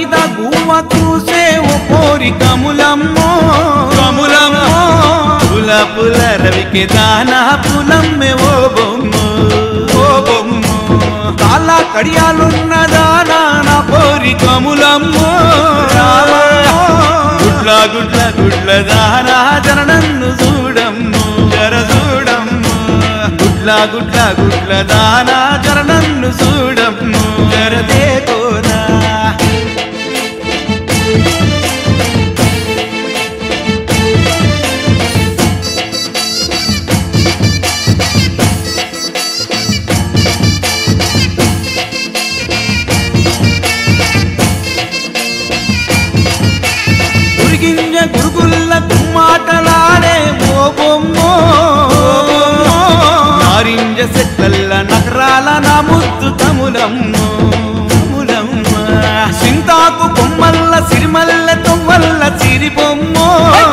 మీద గువ్వ చూసే ఓ పోరి కములమ్మో కములమ్మో. పుల పుల రవికి దానా పులమ్మె ఓ బొమ్మ ఓ బొమ్మ కాళ్ళ కడియాలున్న దానా నా పోరి కములమ్మో గుడ్ల గుడ్ల గుడ్ల దానా జర నన్ను చూడమ్ము జర చూడమ్ము గుడ్ల గుడ్ల గుడ్ల దానా జర నన్ను చూడమ్ము జర దేకోనా గురిగింజ గురుగుల్ల కుమ్మాటలాడే ఓ బొమ్మో నారింజ సెట్లల్ల నగరాల నా ముద్దు కములమ్మో కములమ్మ సింతాకు కొమ్మల్ల సిరిమల్ల తొమ్మల్ల సిరి బొమ్మో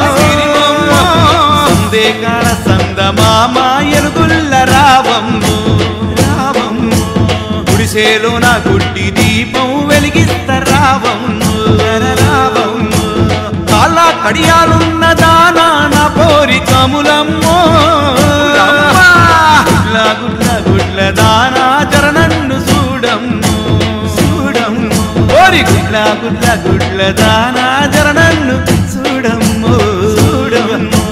సందే కాడ సంద మామ ఎలుగుల్ల రావమ్ము రావమ్ము గుడిసేలో నా గుడ్డి దీపం వెలిగిస్త రావమ్ము రావమ్ము కాళ్ళ కడియాలున్న దానా నా పోరి కములమ్మో గుడ్ల గుడ్ల గుడ్ల దానా జర నన్ను చూడమ్ము చూడమ్ము ఓరి గుడ్ల గుడ్ల గుడ్ల దానా జర నన్ను చూడమ్ము చూడమ్ము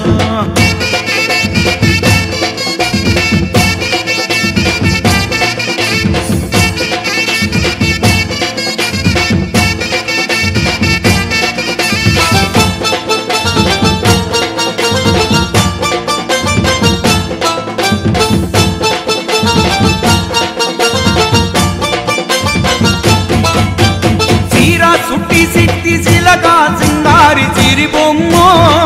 చీర సుట్టి సిట్టి సిలక సింగారి చిరి బొమ్మో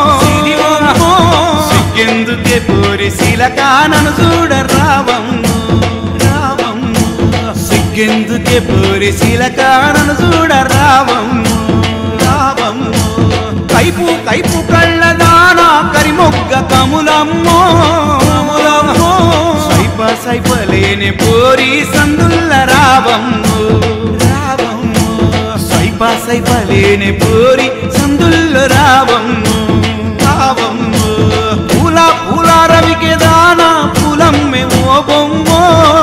సిగ్గెందుకే పోరి సిలక నన్ను చూడ రావమ్ము రావమ్ము సిగ్గెందుకే పోరి సిలక నన్ను చూడ రావమ్ము రావమ్ము కైపు కైపు కళ్ళ దానా కరిమొగ్గ కములమ్మో కములమ్మో సైప సైపలేని పోరి సందుల్ల రావమ్ము రావమ్ము సైప సైపలేని పోరి సందుల్లో రావమ్ము రావమ్ము పూల పూల రవికి దానా పూలమ్మె ఓ బొమ్మో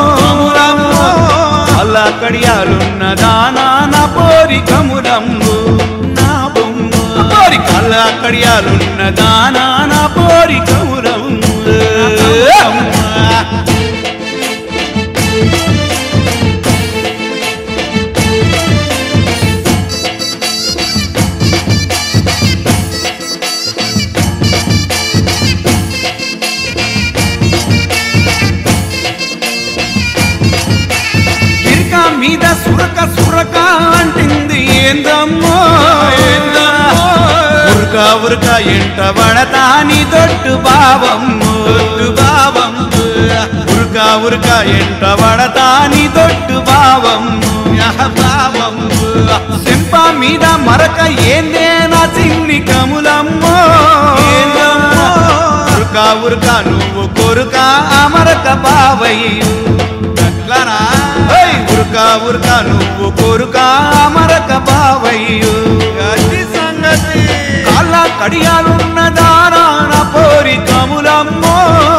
అలా కడియాలున్న దానా నా పోరి కములమ్ము నా బొమ్మ పోరి కళ్ళ కడియాలున్న దానా నా పోరి కములమ్ము గిరిక మీద సురక సురక అంటింది ఏందమ్మో ఏందమ్మో ఉరక ఉరక ఎంట పడతా నీ దొడ్డు బావమ్ము దొడ్డు బావమ్ము ఉరక ఉరక ఎంట పడతా నీ దొడ్డు బావమ్ము యహ బావమ్ము సింప మీద మరక ఏందే నా చిన్ని కములమ్మో ఏందమ్మో ఉరక ఉరక నువ్వు కొరుక అమరక బావయ్యు అట్లనా ఏయ్, ఉరక ఉరక నువ్వు కొరుక అమరక బావయ్యు అది సంగతి కాళ్ళ కడియాలున్న దానా నా పోరి కములమ్మో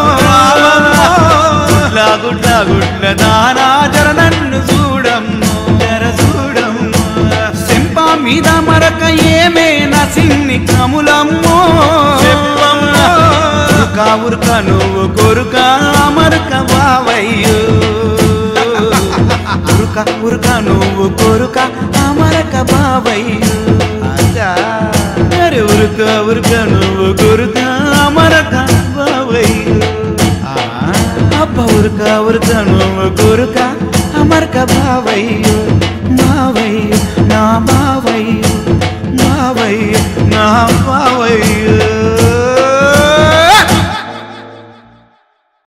గుడ్ల గుడ్ల గుడ్ల దానా జర నన్ను చూడమ్ము జర చూడమ్ము సెంప మీద మరక ఏమే నా సిన్ని కములమ్మో చెప్పమ్మా ఉరక ఉరక నువ్వు కొరుక అమరక బావయ్యు ఉరక ఉరక నువ్వు కొరుక అమరక బావయ్యు అరే ఉరక ఉరక నువ్వు కొరుక అమరక బావయ్యు అబ్బ ఉరక ఉరక నువ్వు కొరుక అమరక బావయ్యు మావయ్యు నా బావయ్యు మావయ్యు నా బావయ్యు